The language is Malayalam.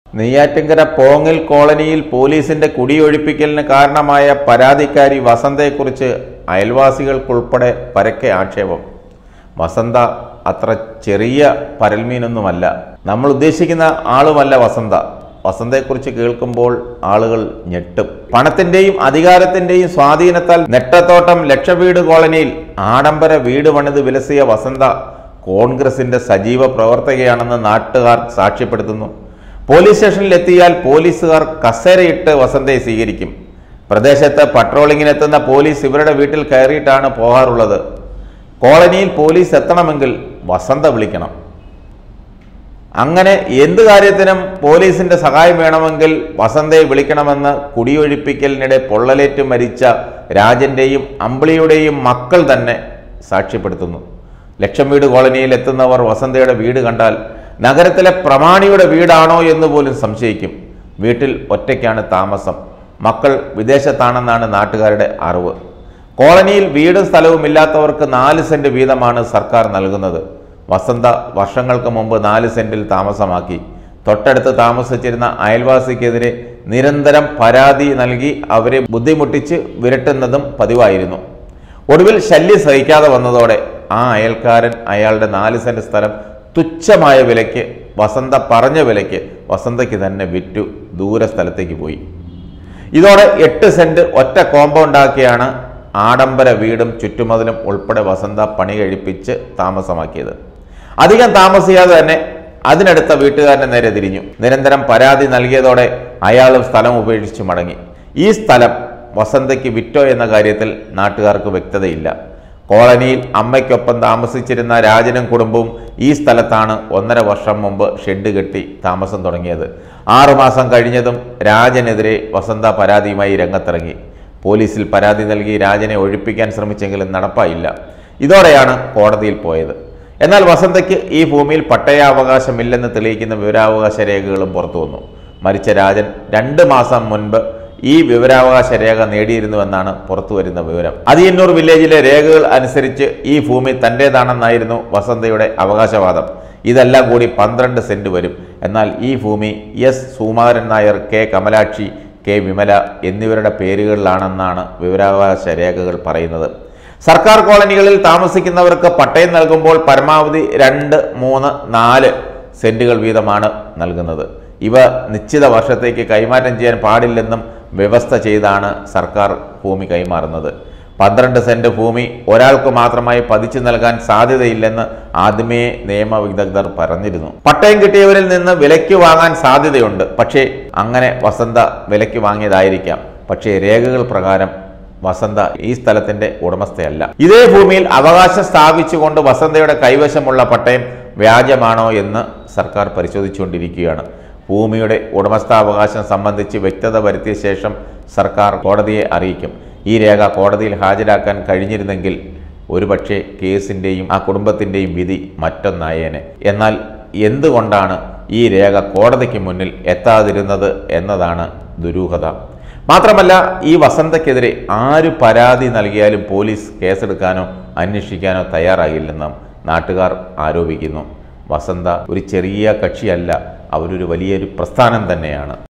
നെയ്യാറ്റിങ്കര പോങ്ങൽ കോളനിയിൽ പോലീസിന്റെ കുടിയൊഴിപ്പിക്കലിന് കാരണമായ പരാതിക്കാരി വസന്തയെക്കുറിച്ച് അയൽവാസികൾക്കുൾപ്പെടെ പരക്കെ ആക്ഷേപം വസന്ത അത്ര ചെറിയ പരൽമീനൊന്നുമല്ല നമ്മൾ ഉദ്ദേശിക്കുന്ന ആളുമല്ല വസന്ത വസന്തയെക്കുറിച്ച് കേൾക്കുമ്പോൾ ആളുകൾ ഞെട്ടും പണത്തിന്റെയും അധികാരത്തിന്റെയും സ്വാധീനത്താൽ നെട്ടത്തോട്ടം ലക്ഷവീട് കോളനിയിൽ ആഡംബര വീട് പണിത് വിലസിയ വസന്ത കോൺഗ്രസിന്റെ സജീവ പ്രവർത്തകയാണെന്ന് നാട്ടുകാർ സാക്ഷ്യപ്പെടുത്തുന്നു പോലീസ് സ്റ്റേഷനിൽ എത്തിയാൽ പോലീസുകാർ കസേരയിട്ട് വസന്തയെ സ്വീകരിക്കും പ്രദേശത്ത് പട്രോളിങ്ങിനെത്തുന്ന പോലീസ് ഇവരുടെ വീട്ടിൽ കയറിയിട്ടാണ് പോകാറുള്ളത് കോളനിയിൽ പോലീസ് എത്തണമെങ്കിൽ വസന്ത വിളിക്കണം അങ്ങനെ എന്ത് കാര്യത്തിനും പോലീസിന്റെ സഹായം വേണമെങ്കിൽ വസന്തയെ വിളിക്കണമെന്ന് കുടിയൊഴിപ്പിക്കലിനിടെ പൊള്ളലേറ്റ് മരിച്ച രാജന്റെയും അമ്പിളിയുടെയും മക്കൾ തന്നെ സാക്ഷ്യപ്പെടുത്തുന്നു ലക്ഷം വീട് കോളനിയിൽ എത്തുന്നവർ വസന്തയുടെ വീട് കണ്ടാൽ നഗരത്തിലെ പ്രമാണിയുടെ വീടാണോ എന്ന് പോലും സംശയിക്കും വീട്ടിൽ ഒറ്റയ്ക്കാണ് താമസം മക്കൾ വിദേശത്താണെന്നാണ് നാട്ടുകാരുടെ അറിവ് കോളനിയിൽ വീടും സ്ഥലവും ഇല്ലാത്തവർക്ക് നാല് സെന്റ് വീതമാണ് സർക്കാർ നൽകുന്നത് വസന്ത വർഷങ്ങൾക്ക് മുമ്പ് നാല് സെന്റിൽ താമസമാക്കി തൊട്ടടുത്ത് താമസിച്ചിരുന്ന അയൽവാസിക്കെതിരെ നിരന്തരം പരാതി നൽകി അവരെ ബുദ്ധിമുട്ടിച്ച് വിരട്ടുന്നതും പതിവായിരുന്നു ഒടുവിൽ ശല്യം സഹിക്കാതെ വന്നതോടെ ആ അയൽക്കാരൻ അയാളുടെ നാല് സെന്റ് സ്ഥലം തുച്ഛമായ വിലയ്ക്ക് വസന്ത പറഞ്ഞ വിലയ്ക്ക് വസന്തയ്ക്ക് തന്നെ വിറ്റു ദൂര സ്ഥലത്തേക്ക് പോയി ഇതോടെ എട്ട് സെന്റ് ഒറ്റ കോമ്പൗണ്ടാക്കിയാണ് ആഡംബര വീടും ചുറ്റുമതിലും ഉൾപ്പെടെ വസന്ത പണി കഴിപ്പിച്ച് താമസമാക്കിയത് അധികം താമസിയാതെ തന്നെ അതിനടുത്ത വീട്ടുകാരനെ നേരെ തിരിഞ്ഞു നിരന്തരം പരാതി നൽകിയതോടെ അയാളും സ്ഥലം ഉപേക്ഷിച്ച് മടങ്ങി ഈ സ്ഥലം വസന്തയ്ക്ക് വിറ്റോ എന്ന കാര്യത്തിൽ നാട്ടുകാർക്ക് വ്യക്തതയില്ല കോളനിയിൽ അമ്മയ്ക്കൊപ്പം താമസിച്ചിരുന്ന രാജനും കുടുംബവും ഈ സ്ഥലത്താണ് ഒന്നര വർഷം മുമ്പ് ഷെഡ് കെട്ടി താമസം തുടങ്ങിയത് ആറുമാസം കഴിഞ്ഞതും രാജനെതിരെ വസന്ത പരാതിയുമായി രംഗത്തിറങ്ങി പോലീസിൽ പരാതി നൽകി രാജനെ ഒഴിപ്പിക്കാൻ ശ്രമിച്ചെങ്കിലും നടപ്പായില്ല ഇതോടെയാണ് കോടതിയിൽ പോയത് എന്നാൽ വസന്തയ്ക്ക് ഈ ഭൂമിയിൽ പട്ടയാവകാശമില്ലെന്ന് തെളിയിക്കുന്ന വിവരാവകാശ രേഖകളും പുറത്തു വന്നു മരിച്ച രാജൻ രണ്ട് മാസം മുൻപ് ഈ വിവരാവകാശ രേഖ നേടിയിരുന്നുവെന്നാണ് പുറത്തുവരുന്ന വിവരം അതിയന്നൂർ വില്ലേജിലെ രേഖകൾ അനുസരിച്ച് ഈ ഭൂമി തൻ്റേതാണെന്നായിരുന്നു വസന്തയുടെ അവകാശവാദം ഇതെല്ലാം കൂടി പന്ത്രണ്ട് സെന്റ് വരും എന്നാൽ ഈ ഭൂമി S Sukumaran Nair K Kamalakshi K Vimala എന്നിവരുടെ പേരുകളിലാണെന്നാണ് വിവരാവകാശ രേഖകൾ പറയുന്നത് സർക്കാർ കോളനികളിൽ താമസിക്കുന്നവർക്ക് പട്ടയം നൽകുമ്പോൾ പരമാവധി രണ്ട് മൂന്ന് നാല് സെന്റുകൾ വീതമാണ് നൽകുന്നത് ഇവ നിശ്ചിത വർഷത്തേക്ക് കൈമാറ്റം ചെയ്യാൻ പാടില്ലെന്നും വ്യവസ്ഥ ചെയ്താണ് സർക്കാർ ഭൂമി കൈമാറുന്നത് പന്ത്രണ്ട് സെന്റ് ഭൂമി ഒരാൾക്ക് മാത്രമായി പതിച്ചു നൽകാൻ സാധ്യതയില്ലെന്ന് ആദ്യമേ നിയമ വിദഗ്ധർ പറഞ്ഞിരുന്നു പട്ടയം കിട്ടിയവരിൽ നിന്ന് വിലയ്ക്ക് വാങ്ങാൻ സാധ്യതയുണ്ട് പക്ഷേ അങ്ങനെ വസന്ത വിലയ്ക്ക് വാങ്ങിയതായിരിക്കാം പക്ഷേ രേഖകൾ പ്രകാരം വസന്ത ഈ സ്ഥലത്തിന്റെ ഉടമസ്ഥയല്ല ഇതേ ഭൂമിയിൽ അവകാശം സ്ഥാപിച്ചുകൊണ്ട് വസന്തയുടെ കൈവശമുള്ള പട്ടയം വ്യാജമാണോ എന്ന് സർക്കാർ പരിശോധിച്ചുകൊണ്ടിരിക്കുകയാണ് ഭൂമിയുടെ ഉടമസ്ഥാവകാശം സംബന്ധിച്ച് വ്യക്തത വരുത്തിയ ശേഷം സർക്കാർ കോടതിയെ അറിയിക്കും ഈ രേഖ കോടതിയിൽ ഹാജരാക്കാൻ കഴിഞ്ഞിരുന്നെങ്കിൽ ഒരുപക്ഷെ കേസിൻ്റെയും ആ കുടുംബത്തിൻ്റെയും വിധി മറ്റൊന്നായേനെ എന്നാൽ എന്തുകൊണ്ടാണ് ഈ രേഖ കോടതിക്ക് മുന്നിൽ എത്താതിരുന്നത് എന്നതാണ് ദുരൂഹത മാത്രമല്ല ഈ വസന്തയ്ക്കെതിരെ ആര് പരാതി നൽകിയാലും പോലീസ് കേസെടുക്കാനോ അന്വേഷിക്കാനോ തയ്യാറാകില്ലെന്നും നാട്ടുകാർ ആരോപിക്കുന്നു വസന്ത ഒരു ചെറിയ കക്ഷിയല്ല അവരൊരു വലിയൊരു പ്രസ്ഥാനം തന്നെയാണ്